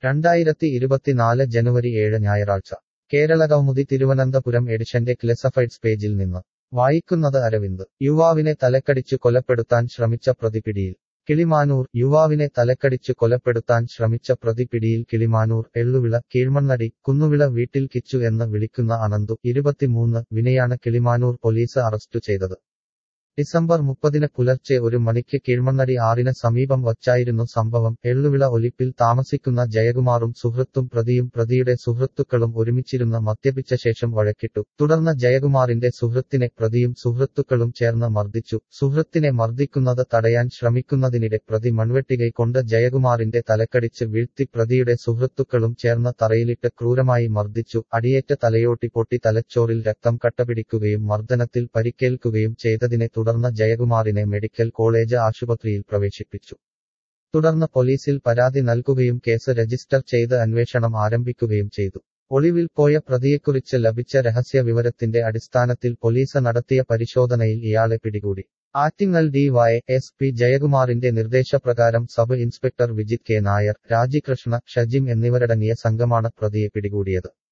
രണ്ടായിരത്തി ഇരുപത്തിനാല് ജനുവരി ഏഴ് ഞായറാഴ്ച കേരളകൗമുദി തിരുവനന്തപുരം എഡിഷന്റെ ക്ലെസഫൈഡ്സ് പേജിൽ നിന്ന് വായിക്കുന്നത് അരവിന്ദ് യുവാവിനെ തലക്കടിച്ചു കൊലപ്പെടുത്താൻ ശ്രമിച്ച പ്രതി പിടിയിൽ കിളിമാനൂർ യുവാവിനെ തലക്കടിച്ചു കൊലപ്പെടുത്താൻ ശ്രമിച്ച പ്രതി പിടിയിൽ കിളിമാനൂർ എള്ളുവിള കീഴ്മണ്ണടി കുന്നുവിള വീട്ടിൽ കിച്ചു എന്ന് വിളിക്കുന്ന അനന്തു ഇരുപത്തിമൂന്ന് വിനെയാണ് കിളിമാനൂർ പോലീസ് അറസ്റ്റു ചെയ്തത് ഡിസംബർ മുപ്പതിന് പുലർച്ചെ ഒരു മണിക്ക് കീഴ്മണ്ണടി ആറിന് സമീപം വച്ചായിരുന്നു സംഭവം എള്ളുവിള ഒലിപ്പിൽ താമസിക്കുന്ന ജയകുമാറും സുഹൃത്തും പ്രതിയും പ്രതിയുടെ സുഹൃത്തുക്കളും ഒരുമിച്ചിരുന്ന് മദ്യപിച്ച ശേഷം വഴക്കിട്ടു തുടർന്ന് ജയകുമാറിന്റെ സുഹൃത്തിനെ പ്രതിയും സുഹൃത്തുക്കളും ചേർന്ന് മർദ്ദിച്ചു സുഹൃത്തിനെ മർദ്ദിക്കുന്നത് തടയാൻ ശ്രമിക്കുന്നതിനിടെ പ്രതി മൺവെട്ടികൈ കൊണ്ട് ജയകുമാറിന്റെ തലക്കടിച്ച് വീഴ്ത്തി പ്രതിയുടെ സുഹൃത്തുക്കളും ചേർന്ന് തറയിലിട്ട് ക്രൂരമായി മർദ്ദിച്ചു അടിയേറ്റ തലയോട്ടി പൊട്ടി തലച്ചോറിൽ രക്തം കട്ടപിടിക്കുകയും മർദ്ദനത്തിൽ പരിക്കേൽക്കുകയും ചെയ്തതിനെ തുടർന്ന് ജയകുമാറിനെ മെഡിക്കൽ കോളേജ് ആശുപത്രിയിൽ പ്രവേശിപ്പിച്ചു തുടർന്ന് പോലീസിൽ പരാതി നൽകുകയും കേസ് രജിസ്റ്റർ ചെയ്ത് അന്വേഷണം ആരംഭിക്കുകയും ചെയ്തു ഒളിവിൽ പോയ പ്രതിയെക്കുറിച്ച് ലഭിച്ച രഹസ്യ വിവരത്തിന്റെ അടിസ്ഥാനത്തിൽ പോലീസ് നടത്തിയ പരിശോധനയിൽ ഇയാളെ പിടികൂടി Attingal D Y S P ജയകുമാറിന്റെ നിർദ്ദേശപ്രകാരം sub inspector Vijith K Nair Rajikrishna Shajim എന്നിവരടങ്ങിയ സംഘമാണ് പ്രതിയെ പിടികൂടിയത്